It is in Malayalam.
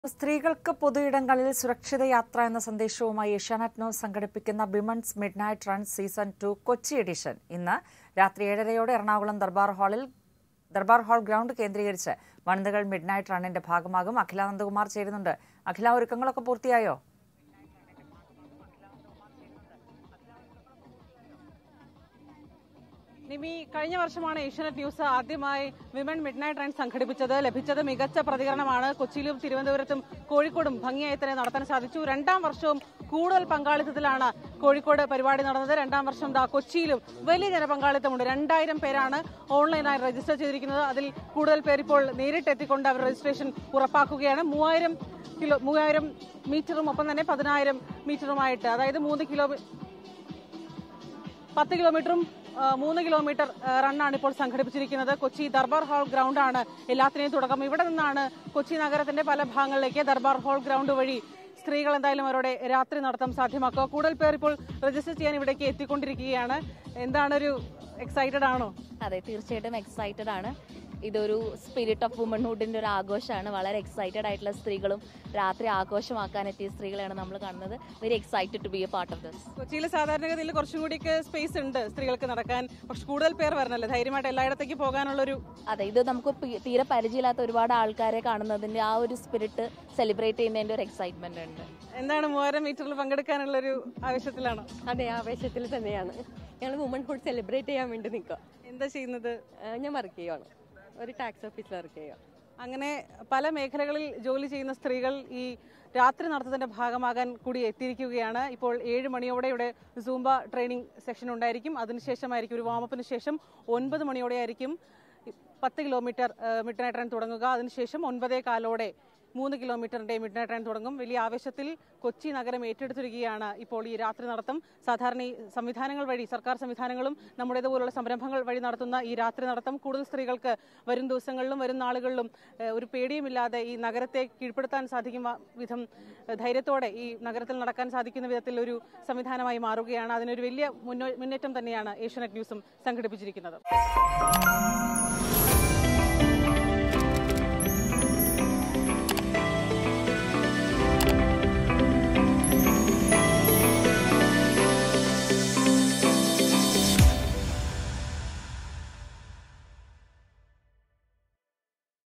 സ്ത്രീകൾക്ക് പൊതുയിടങ്ങളിൽ സുരക്ഷിത യാത്ര എന്ന സന്ദേശവുമായി ഏഷ്യാനെറ്റ് ന്യൂസ് സംഘടിപ്പിക്കുന്ന women's midnight run season two Kochi edition ഇന്ന് രാത്രി ഏഴരയോടെ എറണാകുളം ദർബാർ ഹാളിൽ ദർബാർ ഹാൾ ഗ്രൗണ്ട് കേന്ദ്രീകരിച്ച് വനിതകൾ മിഡ് നൈറ്റ് റണ്ണിന്റെ ഭാഗമാകും അഖില നന്ദകുമാർ ചേരുന്നുണ്ട് അഖില ഒരുക്കങ്ങളൊക്കെ പൂർത്തിയായോ നിമി കഴിഞ്ഞ വർഷമാണ് ഏഷ്യാനെറ്റ് ന്യൂസ് ആദ്യമായി വിമൻ മിഡ് നൈറ്റ് റൺ സംഘടിപ്പിച്ചത് ലഭിച്ചത് മികച്ച പ്രതികരണമാണ് കൊച്ചിയിലും തിരുവനന്തപുരത്തും കോഴിക്കോടും ഭംഗിയായി തന്നെ നടത്താൻ സാധിച്ചു രണ്ടാം വർഷവും കൂടുതൽ പങ്കാളിത്തത്തിലാണ് കോഴിക്കോട് പരിപാടി നടന്നത് രണ്ടാം വർഷം ദാ കൊച്ചിയിലും വലിയ ജനപങ്കാളിത്തമുണ്ട് രണ്ടായിരം പേരാണ് ഓൺലൈനായി രജിസ്റ്റർ ചെയ്തിരിക്കുന്നത് അതിൽ കൂടുതൽ പേർ ഇപ്പോൾ നേരിട്ട് എത്തിക്കൊണ്ട് അവർ രജിസ്ട്രേഷൻ ഉറപ്പാക്കുകയാണ് മൂവായിരം കിലോ മൂവായിരം മീറ്ററും ഒപ്പം തന്നെ പതിനായിരം മീറ്ററുമായിട്ട് അതായത് മൂന്ന് കിലോ പത്ത് കിലോമീറ്ററും ആ, മൂന്ന് കിലോമീറ്റർ ആ, റണ്ണാണ് ഇപ്പോൾ സംഘടിപ്പിച്ചിരിക്കുന്നത് കൊച്ചി ദർബാർ ഹാൾ ഗ്രൗണ്ടാണ് എല്ലാത്തിനെയും തുടക്കം ഇവിടെ നിന്നാണ് കൊച്ചി നഗരത്തിന്റെ പല ഭാഗങ്ങളിലേക്ക് ദർബാർ ഹാൾ ഗ്രൗണ്ട് വഴി സ്ത്രീകൾ എന്തായാലും അവരുടെ രാത്രി നടത്തം സാധ്യമാക്കുക കൂടുതൽ പേർ ഇപ്പോൾ രജിസ്റ്റർ ചെയ്യാൻ ഇവിടേക്ക് എത്തിക്കൊണ്ടിരിക്കുകയാണ് എന്താണ് ഒരു എക്സൈറ്റഡ് ആണോ അതെ തീർച്ചയായിട്ടും എക്സൈറ്റഡ് ആണ് ഇതൊരു സ്പിരിറ്റ് ഓഫ് വുമൺഹുഡിന്റെ ഒരു ആഘോഷമാണ് വളരെ എക്സൈറ്റഡ് ആയിട്ടുള്ള സ്ത്രീകളും രാത്രി ആഘോഷമാക്കാൻ എത്തിയ സ്ത്രീകളെയാണ് നമ്മൾ കാണുന്നത് very excited to be a part of this കൊച്ചിയിൽ സാധാരണഗതിയിൽ കുറച്ചും കൂടിയൊക്കെ സ്പേസ് ഉണ്ട് സ്ത്രീകൾക്ക് നടക്കാൻ പക്ഷെ കൂടുതൽ പേർ വരണല്ലേ ധൈര്യമായിട്ട് എല്ലായിടത്തേക്ക് പോകാനുള്ളൊരു അതെ ഇത് നമുക്ക് പി- തീരെ പരിചയമില്ലാത്ത ഒരുപാട് ആൾക്കാരെ കാണുന്നതിന്റെ ആ ഒരു സ്പിരിറ്റ് സെലിബ്രേറ്റ് ചെയ്യുന്നതിന്റെ ഒരു എക്സൈറ്റ്മെന്റ് ഉണ്ട് എന്താണ് മൂവായിരം മീറ്ററിൽ പങ്കെടുക്കാനുള്ളൊരു ആവശ്യത്തിലാണോ അതെ ആവേശത്തിൽ തന്നെയാണ് ഞങ്ങൾ വുമൺഹുഡ് സെലിബ്രേറ്റ് ചെയ്യാൻ വേണ്ടി നിൽക്കുക എന്താ ചെയ്യുന്നത് ഞാൻ വർക്ക് ചെയ്യുവാണ് ഒരു ടാക്സ് ഓഫീസിൽ വർക്ക് ചെയ്യുക അങ്ങനെ പല മേഖലകളിൽ ജോലി ചെയ്യുന്ന സ്ത്രീകൾ ഈ രാത്രി നടത്തത്തിന്റെ ഭാഗമാകാൻ കൂടി എത്തിയിരിക്കുകയാണ് ഇപ്പോൾ ഏഴ് മണിയോടെ ഇവിടെ സൂംബ ട്രെയിനിങ് സെഷൻ ഉണ്ടായിരിക്കും അതിനുശേഷമായിരിക്കും ഒരു വാമപ്പിന് ശേഷം ഒൻപത് മണിയോടെ ആയിരിക്കും പത്ത് കിലോമീറ്റർ മിഡ് നൈറ്റ് റൺ തുടങ്ങുക അതിനുശേഷം ഒൻപതേ കാലോടെ മൂന്ന് കിലോമീറ്ററിന്റെ മിഡ് നൈറ്റ് റൺ തുടങ്ങും വലിയ ആവേശത്തിൽ കൊച്ചി നഗരം ഏറ്റെടുത്തിരിക്കുകയാണ് ഇപ്പോൾ ഈ രാത്രി നടത്തം സാധാരണ ഈ സംവിധാനങ്ങൾ വഴി സർക്കാർ സംവിധാനങ്ങളും നമ്മുടേതുപോലുള്ള സംരംഭങ്ങൾ വഴി നടത്തുന്ന ഈ രാത്രി നടത്തം കൂടുതൽ സ്ത്രീകൾക്ക് വരും ദിവസങ്ങളിലും വരും നാളുകളിലും ഏഹ്, ഒരു പേടിയുമില്ലാതെ ഈ നഗരത്തെ കീഴ്പ്പെടുത്താൻ സാധിക്കും വ- വിധം ഏഹ്, ധൈര്യത്തോടെ ഈ നഗരത്തിൽ നടക്കാൻ സാധിക്കുന്ന വിധത്തിൽ ഒരു സംവിധാനമായി മാറുകയാണ് അതിനൊരു വലിയ മുന്നോ- മുന്നേറ്റം തന്നെയാണ് ഏഷ്യാനെറ്റ് ന്യൂസും സംഘടിപ്പിച്ചിരിക്കുന്നത്